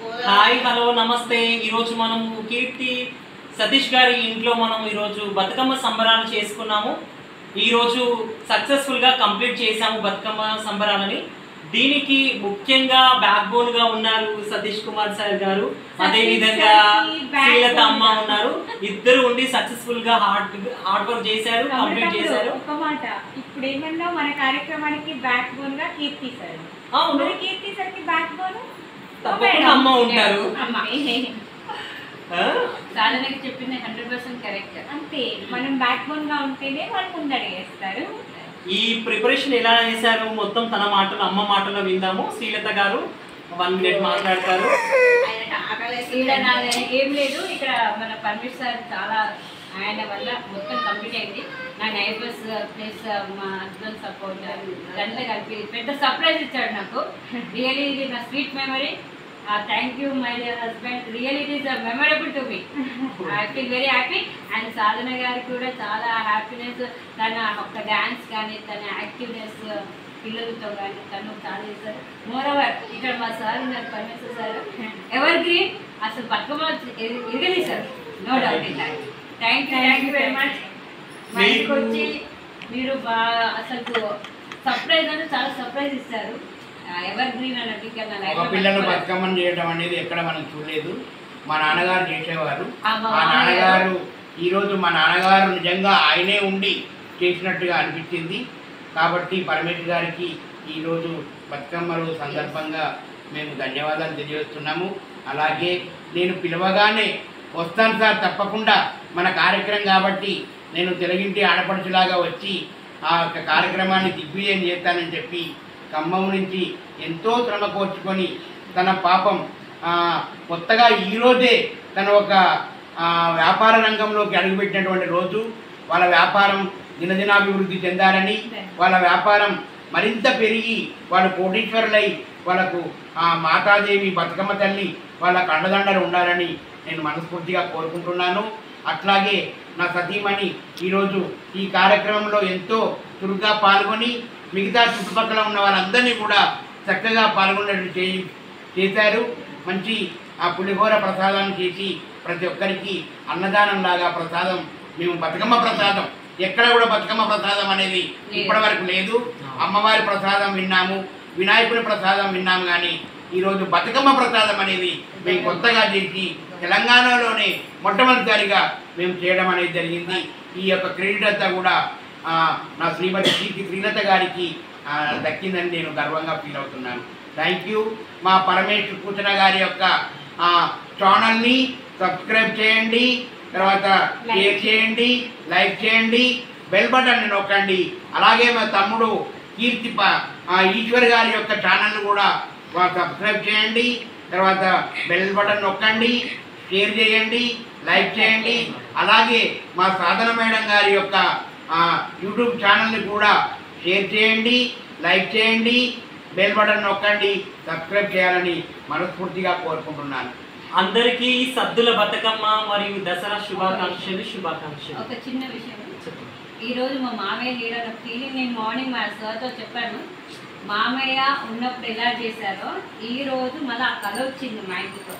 Hi hello నమస్తే ఈరోజు మనము కీర్తి సతీష్ గారి ఇంట్లో మనం ఈరోజు బతుకమ్మ సంబరాలు చేసుకున్నాము ఈరోజు సక్సెస్ఫుల్గా కంప్లీట్ చేశాము బతుకమ్మ సంబరాలని దీనికి ముఖ్యంగా బ్యాక్ బోన్ గా ఉన్నారు సతీష్ కుమార్ సార్ గారు అదే విధంగా శ్రీలత అమ్మ ఉన్నారు ఇద్దరు ఉండి సక్సెస్ఫుల్ గా హార్డ్ హార్డ్ వర్క్ చేశారు కంప్లీట్ చేశారు ఒక మాట ఇప్పుడు ఏమన్నా మన కార్యక్రమానికి బ్యాక్ బోన్ గా కీర్తి సార్ అవును మరి కీర్తి సార్ కి బ్యాక్ బోన్ తప్పకుండా అమ్మ ఉంటారు ఆ? సాధనకి చెప్పింది హండ్రెడ్ పర్సెంట్ కరెక్ట్ అంతే మనం బ్యాక్ బోన్ గా ఉంటేనే వాళ్ళు ముందడిగేస్తారు ఈ ప్రిపరేషన్ ఎలా చేశారు మొత్తం తన మాటలు అమ్మ మాటలో విందాము శ్రీలత గారు వన్ మినిట్ మాట్లాడతారు ఇక్కడ నాది ఏం లేదు ఇక్కడ మన పరమేశ్ సార్ చాలా ఆయన వల్ల మొత్తం కంప్లీట్ అయింది నా నైబర్స్ ప్లస్ మా హస్బెండ్ సపోర్ట్ ఇదంతా కలిపి పెద్ద సర్ప్రైజ్ ఇచ్చాడు నాకు రియలీ ఇది నా sweet memory thank you my dear husband real it is memorable to me I feel very happy and Sadhana గారికి కూడా చాలా హ్యాపీనెస్ తన ఒక డ్యాన్స్ కానీ తన యాక్టివ్నెస్ పిల్లలతో కానీ తను చాలా చేస్తారు మోర్ ఓవర్ ఇక్కడ మా సార్ ఉన్నారు పరమేశ్వర్ సార్ ఎవర్ గ్రీన్ అసలు బతుకమ్మ ఇరగలి sir no doubt in thank you thank you very much మా ఇంటికి వచ్చి మీరు బాగా అసలు సర్ప్రైజ్ అంటే చాలా సర్ప్రైజ్ ఇస్తారు ఎవర్ గ్రీన్ అన్నట్టు ఇక్కడ నా life ఒక లో పిల్లలు మర్చిపోలేను. బతుకమ్మని చేయడం అనేది ఎక్కడ మనం చూడలేదు మా నాన్నగారు చేసేవారు ఆ మా మా మామయ్య నాన్నగారు ఈరోజు మా నాన్నగారు నిజంగా ఆయనే ఉండి చేసినట్టుగా అనిపించింది కాబట్టి పరమేశ్వర్ గారికి ఈరోజు బతుకమ్మ రోజు సందర్భంగా మేము ధన్యవాదాలు తెలియజేస్తున్నాము అలాగే నేను పిలవగానే వస్తాను సార్ తప్పకుండా మన కార్యక్రమం కాబట్టి నేను తెలుగింటి ఆడపడుచులాగా వచ్చి ఆ యొక్క కార్యక్రమాన్ని దిగ్విజయం చేస్తానని చెప్పి ఖమ్మం నుంచి ఎంతో శ్రమ కోర్చుకొని తన పాపం ఆ, కొత్తగా ఈరోజే తన ఒక ఆ, వ్యాపార రంగంలోకి అడుగుపెట్టినటువంటి రోజు వాళ్ళ వ్యాపారం దినదినాభివృద్ధి చెందాలని వాళ్ళ వ్యాపారం మరింత పెరిగి వాళ్ళు కోటీశ్వరులై వాళ్ళకు ఆ మాతాదేవి బతుకమ్మ తల్లి వాళ్ళకు అండదండలు ఉండాలని నేను మనస్ఫూర్తిగా కోరుకుంటున్నాను అట్లాగే నా సతీమణి ఈరోజు ఈ కార్యక్రమంలో ఎంతో చురుగ్గా పాల్గొని మిగతా చుట్టుపక్కల ఉన్న వాళ్ళందరినీ కూడా చక్కగా పాల్గొనేట్టు చేయి చేశారు మంచి ఆ పులిహోర ప్రసాదాన్ని చేసి ప్రతి ఒక్కరికి అన్నదానం లాగా ప్రసాదం మేము బతుకమ్మ ప్రసాదం ఎక్కడ కూడా బతుకమ్మ ప్రసాదం అనేది ఇప్పటివరకు లేదు అమ్మవారి ప్రసాదం విన్నాము వినాయకుని ప్రసాదం విన్నాము కానీ ఈరోజు బతుకమ్మ ప్రసాదం అనేది మేము కొత్తగా చేసి తెలంగాణలోనే మొట్టమొదటిసారిగా మేము చేయడం అనేది జరిగింది ఈ యొక్క క్రెడిట్ అంతా కూడా ఆ, నా శ్రీమతి కీర్తి శ్రీలత గారికి ఆ, దక్కిందని నేను గర్వంగా ఫీల్ అవుతున్నాను థ్యాంక్ యూ మా పరమేశ్వర్ కూచన గారి యొక్క ఆ, ఛానల్ని సబ్స్క్రైబ్ చేయండి తర్వాత షేర్ చేయండి లైక్ చేయండి బెల్ బటన్ నొక్కండి అలాగే మా తమ్ముడు కీర్తి ప- ఆ, ఈశ్వర్ గారి యొక్క ఛానల్ కూడా వా- సబ్స్క్రైబ్ చేయండి తర్వాత బెల్ బటన్ నొక్కండి షేర్ చేయండి లైక్ చేయండి అలాగే మా సాధన మేడం గారి యొక్క ఆ, యూట్యూబ్ ఛానల్ని కూడా షేర్ చేయండి లైక్ చేయండి బెల్ బటన్ నొక్కండి సబ్స్క్రైబ్ చేయాలని మనస్ఫూర్తిగా కోరుకుంటున్నాను అందరికీ సద్దుల బతుకమ్మ మరియు దసరా శుభాకాంక్షలు శుభాకాంక్షలు ఒక చిన్న విషయం చెప్పండి. ఈ రోజు మా మామయ్య లేడన్న ఫీలింగ్ నేను మార్నింగ్ మా సార్తో చెప్పాను మామయ్య ఉన్నప్పుడు ఎలా చేశారో ఈ రోజు మళ్ళీ ఆ కళ వచ్చింది మా ఇంటితో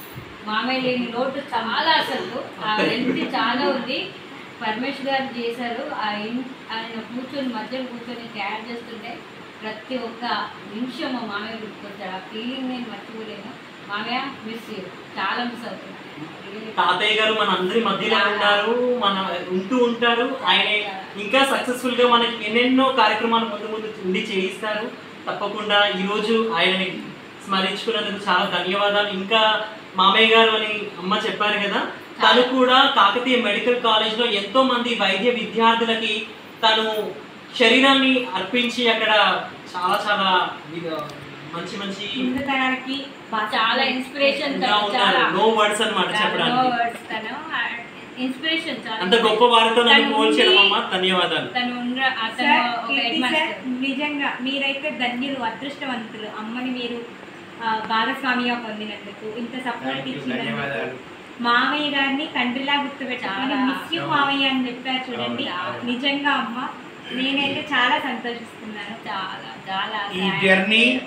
మామయ్య లేని లోటు చాలా అసలు ఆ వెళ్తే చాలా ఉంది పరమేశ్వర్ గారు చేశారు ఆ ఇన్ ఆయన కూర్చొని మధ్యలో కూర్చొని తయారు చేస్తుంటే ప్రతి ఒక్క నిమిషం మా మామయ్య గుర్తుకొచ్చాడు ఆ ఫీలింగ్ నేను మర్చిపోలేను మామయ్య మిస్ చాలా మిస్ అవుతున్నాను తాతయ్య గారు మన అందరి మధ్యలో ఉన్నారు మన ఉంటూ ఉంటారు ఆయన ఇంకా సక్సెస్ఫుల్ గా మనకి ఎన్నెన్నో కార్యక్రమాలు ముందు ముందు ఉండి చేయిస్తారు తప్పకుండా ఈ రోజు ఆయనని స్మరించుకున్నందుకు చాలా ధన్యవాదాలు ఇంకా మామయ్య గారు అని అమ్మ చెప్పారు కదా తను కూడా కాకతీయ మెడికల్ కాలేజ్ లో ఎంతో మంది వైద్య విద్యార్థులకి తను శరీరాన్ని అర్పించి అక్కడ చాలా చాలా ఇది- మంచి మంచి ముందు తరానికి బాగా చాలా ఇన్స్పిరేషన్ ఇంకా ఉన్నారు నో వర్డ్స్ అన్నమాట చెప్పడానికి ఇన్స్పిరేషన్ చాలా అంత గొప్ప వారితో నన్ను తను పోల్చడం ఉండి- అమ్మ ధన్యవాదాలు తను ఉన్న అతను సార్, ఒక కీర్తి హెడ్ సార్, మాస్టర్ నిజంగా మీరైతే ధన్యులు అదృష్టవంతులు అమ్మని మీరు ఆ, భాగస్వామిగా పొందినందుకు ఇంత సపోర్ట్ థ్యాంక్ యూ ఇచ్చినందుకు ధన్యవాదాలు మామయ్య గారిని తండ్రిలా గుర్తుపెట్టుకొని చాలా. మిస్ యూ మామయ్య అని చెప్పారు చూడండి అవును. నిజంగా అమ్మ నేనైతే చాలా సంతోషిస్తున్నాను చాలా చాలా ఈ జర్నీ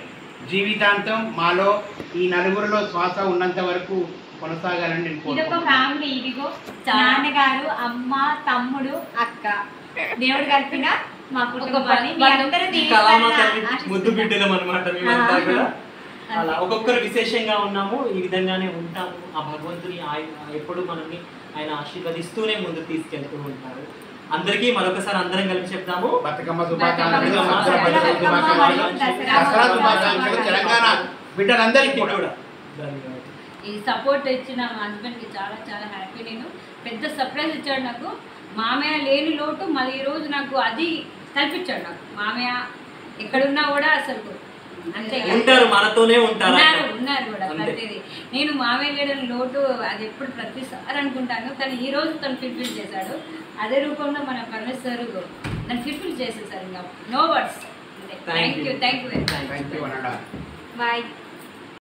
జీవితాంతం మాలో ఈ నలుగురిలో శ్వాస ఉన్నంత వరకు కొనసాగాలని నేను ఇదొక కోరుకుంటున్నాను ఫ్యామిలీ ఇదిగో చాలా. నాన్నగారు అమ్మ తమ్ముడు అక్క దేవుడు కలిపిన మా కుటుంబాన్ని మీ బంధు- అందరూ ఈ కళామ దీవిస్తారని తల్లి ఆశిస్తున్నాను. ముద్దు బిడ్డలం అనమాట మేమంతా ఆ. కూడా అలా ఒక్కొక్కరు విశేషంగా ఉన్నాము ఈ విధంగానే ఉంటాము ఆ భగవంతుని ఆయన ఎప్పుడు మనల్ని ఆయన ఆశీర్వదిస్తూనే ముందు తీసుకెళ్తూ ఉంటారు అందరికీ మరొకసారి అందరం కలిపి చెప్తాము బతుకమ్మ శుభాకాంక్షలు బతుకమ్మ మకర పండుగ శుభాకాంక్షలు దసరా దసరా శుభాకాంక్షలు తెలంగాణ బిడ్డలందరికీ కూడా కూడా ధన్యవాదాలు ఈ సపోర్ట్ ఇచ్చిన మా హస్బెండ్కి చాలా చాలా హ్యాపీ నేను పెద్ద సర్ప్రైజ్ ఇచ్చాడు నాకు మామయ్య లేని లోటు మళ్ళీ ఈరోజు నాకు అది కల్పించాడు నాకు మామయ్య ఎక్కడున్నా కూడా అసలు అంతే కదా. ఉంటారు మనతోనే ఉంటారు ఉన్నారు అక్కడ. ఉన్నారు కూడా అంతే. ప్రతిదీ నేను మామయ్య లేడని లోటు అది ఎప్పుడు ప్రతిసారి అనుకుంటాను కానీ ఈ రోజు తను ఫిల్ఫిల్ చేశాడు అదే రూపంలో మన పరమేశ్వర్ నన్ను ఫిల్ఫిల్ చేసేసారు ఇంకా no words Thank thank you. You thank you very Thank you. Thank you అనడా బాయ్